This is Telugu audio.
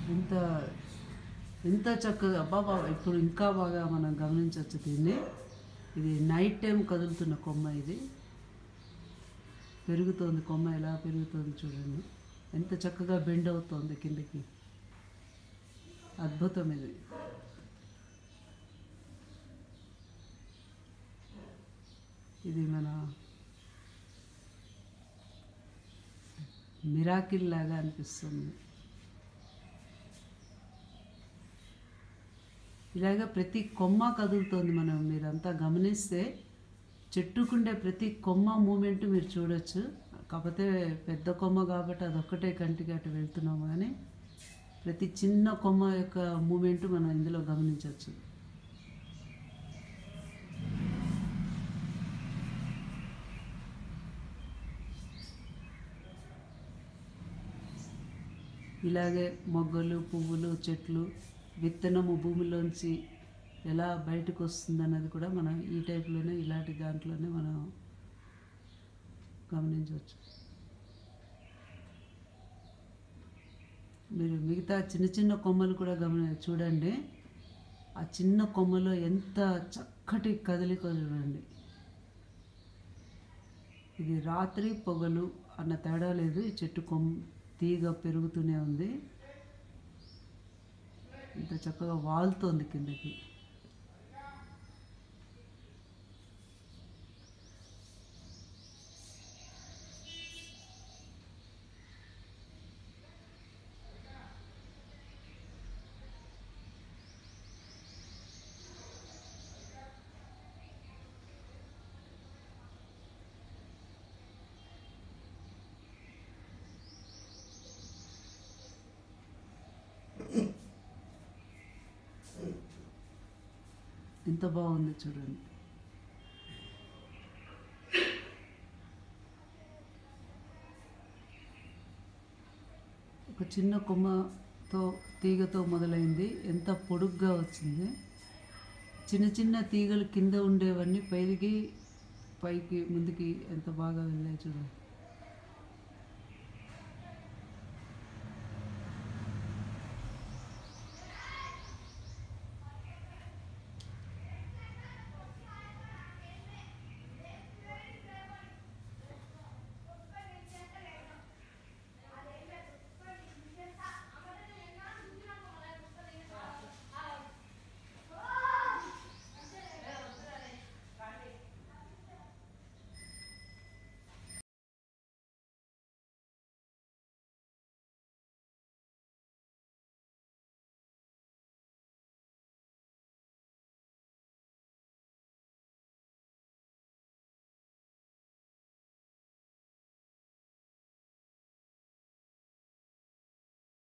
ఎంత ఎంత చక్కగా బాబా ఇప్పుడు ఇంకా బాగా మనం గమనించవచ్చు దీన్ని ఇది నైట్ టైం కదులుతున్న కొమ్మ ఇది పెరుగుతోంది కొమ్మ ఎలా పెరుగుతోంది చూడండి ఎంత చక్కగా బెండ్ అవుతోంది కిందకి అద్భుతం ఇది ఇది మన మిరాకిల్ లాగా అనిపిస్తుంది ఇలాగ ప్రతి కొమ్మ కదులుతోంది మనం మీరంతా గమనిస్తే చెట్టుకుండే ప్రతి కొమ్మ మూమెంట్ మీరు చూడొచ్చు కాకపోతే పెద్ద కొమ్మ కాబట్టి అదొక్కటే కంటికి అటు వెళ్తున్నాము కానీ ప్రతి చిన్న కొమ్మ యొక్క మూమెంట్ మనం ఇందులో గమనించవచ్చు ఇలాగే మొగ్గలు పువ్వులు చెట్లు విత్తనము భూమిలోంచి ఎలా బయటకు వస్తుంది అన్నది కూడా మనం ఈ టైప్లోనే ఇలాంటి దాంట్లోనే మనం గమనించవచ్చు మీరు మిగతా చిన్న చిన్న కొమ్మలు కూడా గమని చూడండి ఆ చిన్న కొమ్మలో ఎంత చక్కటి కదలిక చూడండి ఇది రాత్రి పొగలు అన్న తేడా లేదు ఈ చెట్టు కొమ్మ తీగ పెరుగుతూనే ఉంది ఇంత చక్కగా వాలుతోంది కిందకి ఎంత బాగుంది చూడండి ఒక చిన్న కొమ్మతో తీగతో మొదలైంది ఎంత పొడుగ్గా వచ్చింది చిన్న చిన్న తీగలు కింద ఉండేవన్నీ పైకి పైకి ముందుకి ఎంత బాగా వెళ్ళాయి చూడండి